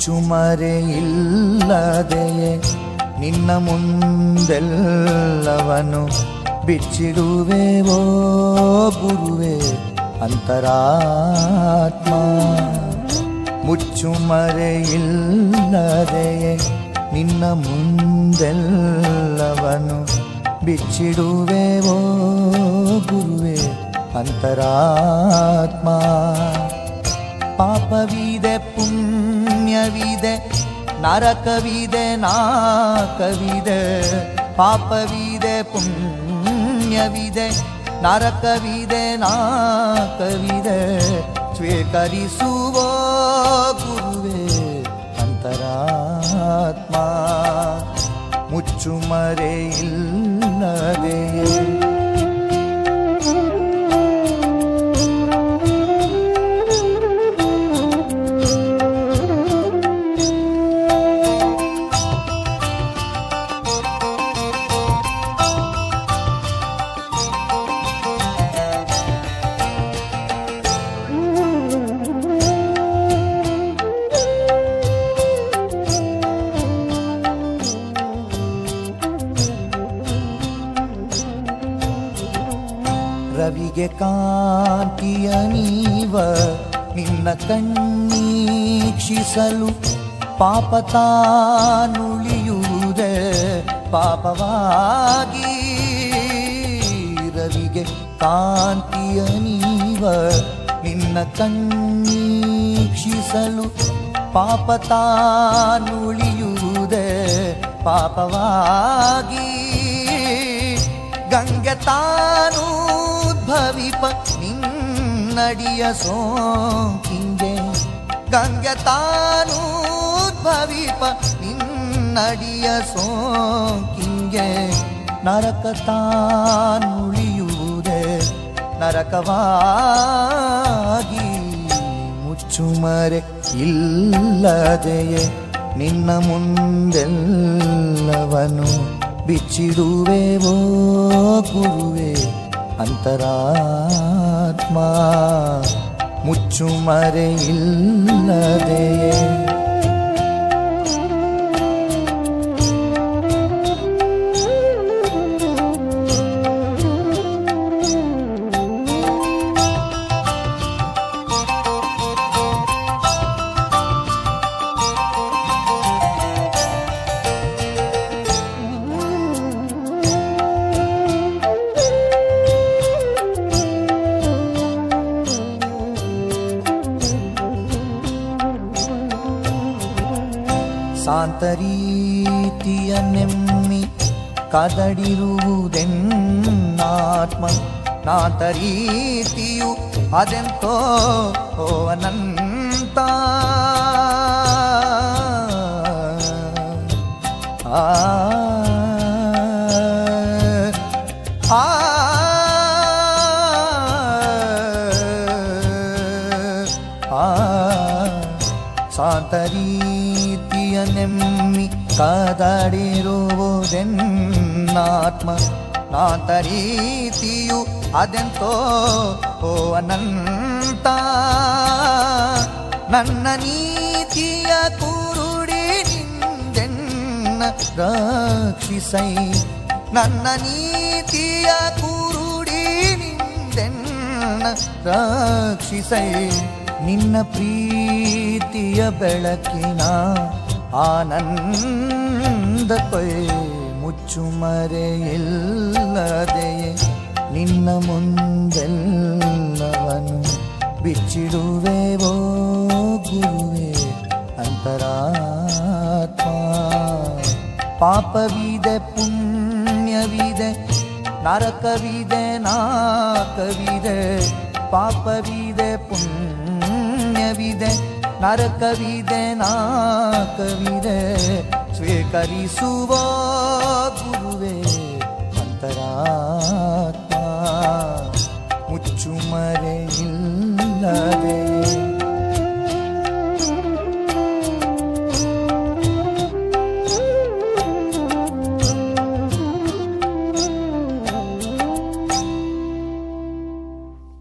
ಮುಚ್ಚುಮರೆ ಇಲ್ಲದೆಯೇ ನಿನ್ನ ಮುಂದೆಲ್ಲವನು ಬಿಚ್ಚಿಡುವೆವೋ ಗುರುವೆ ಅಂತರಾತ್ಮ ಮುಚ್ಚುಮರೆ ಇಲ್ಲದೆಯೇ ನಿನ್ನ ಮುಂದೆಲ್ಲವನು ಬಿಚ್ಚಿಡುವೆವೋ ಗುರುವೆ ಅಂತರಾತ್ಮ ಪಾಪವಿದೆ ಪುಣ್ಯವಿದೆ ನರಕವಿದೆ ನಾಕವಿದೆ ಪಾಪವಿದೆ ಪುಣ್ಯವಿದೆ ನರಕವಿದೆ ನಾಕವಿದೆ ಸ್ವೀಕರಿಸುವ ಗುರುವೇ ಅಂತರಾತ್ಮ ಮುಚ್ಚುಮರೆ ಇಲ್ಲದೆಯೇ ರವಿಗೆ ಕಾಂತಿಯ ನೀವ ನಿನ್ನ ಕಣ್ಣೀಕ್ಷಿಸಲು ಪಾಪ ತಾನುಳಿಯುವುದೇ ಪಾಪವಾಗಿ ರವಿಗೆ ಕಾಂತಿಯ ನೀವ ನಿನ್ನ ಕಣ್ಣೀಕ್ಷಿಸಲು ಪಾಪ ತಾನುಳಿಯುವುದೇ ಪಾಪವಾಗಿ ಗಂಗೆ ತಾನು ಭವಿಪ ನಿನ್ನಡಿಯ ಸೋಂಕಿಂಗೆ ಗಂಗೆ ತಾನು ಭವಿಪ ನಿನ್ನಡಿಯ ಸೋಂಕಿಂಗೆ ನರಕ ತಾನುಳಿಯುವುದೇ ನರಕವಾಗಿ ಮುಚ್ಚುಮರೆ ಇಲ್ಲದೆಯೇ ನಿನ್ನ ಮುಂದೆಲ್ಲವನು ಬಿಚ್ಚಿಡುವೆವೋ ಗುರುವೆ ಅಂತರಾತ್ಮ ಮುಚ್ಚುಮರೆ ಇಲ್ಲದೆಯೇ ಸಾಂತರೀತಿಯ ನೆಮ್ಮಿ ಕದಡಿರುವುದೆನ್ನಾತ್ಮ ನಾತರೀತಿಯು ಅದೆಂತೋ ಅನಂತ ಆ ಆ ಆ ಸಾಂತರೀತಿಯ ನೆಮ್ಮಿ ಕದಡಿರುವುದೆನ್ನಾತ್ಮ ನಾತರೀತಿಯು ಅದೆಂತೋ ಓ ಅನಂತ ನನ್ನ ನೀತಿಯ ಕುರುಡಿ ನಿಂದೆನ್ನ ರಕ್ಷಿಸೈ ನನ್ನ ನೀತಿಯ ಕುರುಡಿ ನಿಂದೆನ್ನ ರಕ್ಷಿಸೈ ನಿನ್ನ ಪ್ರೀತಿಯ ಬೆಳಕಿನ ಆನಂದ ಕೊಯ್ ಮುಚ್ಚುಮರೆ ಇಲ್ಲದೆಯೇ ನಿನ್ನ ಮುಂದೆಲ್ಲವನು ಬಿಚ್ಚಿಡುವೆವೋ ಗುರುವೆ ಅಂತರಾತ್ಮ ಪಾಪವಿದೆ ಪುಣ್ಯವಿದೆ ನರಕವಿದೆ ನಾಕವಿದೆ ಪಾಪವಿದೆ ಪುಣ್ಯವಿದೆ ನರಕವಿದೆ ನಾಕವಿದೆ ಸ್ವೀಕರಿಸುವ ಗುರುವೇ ಅಂತರಾತ್ಮ ಮುಚ್ಚುಮರೆ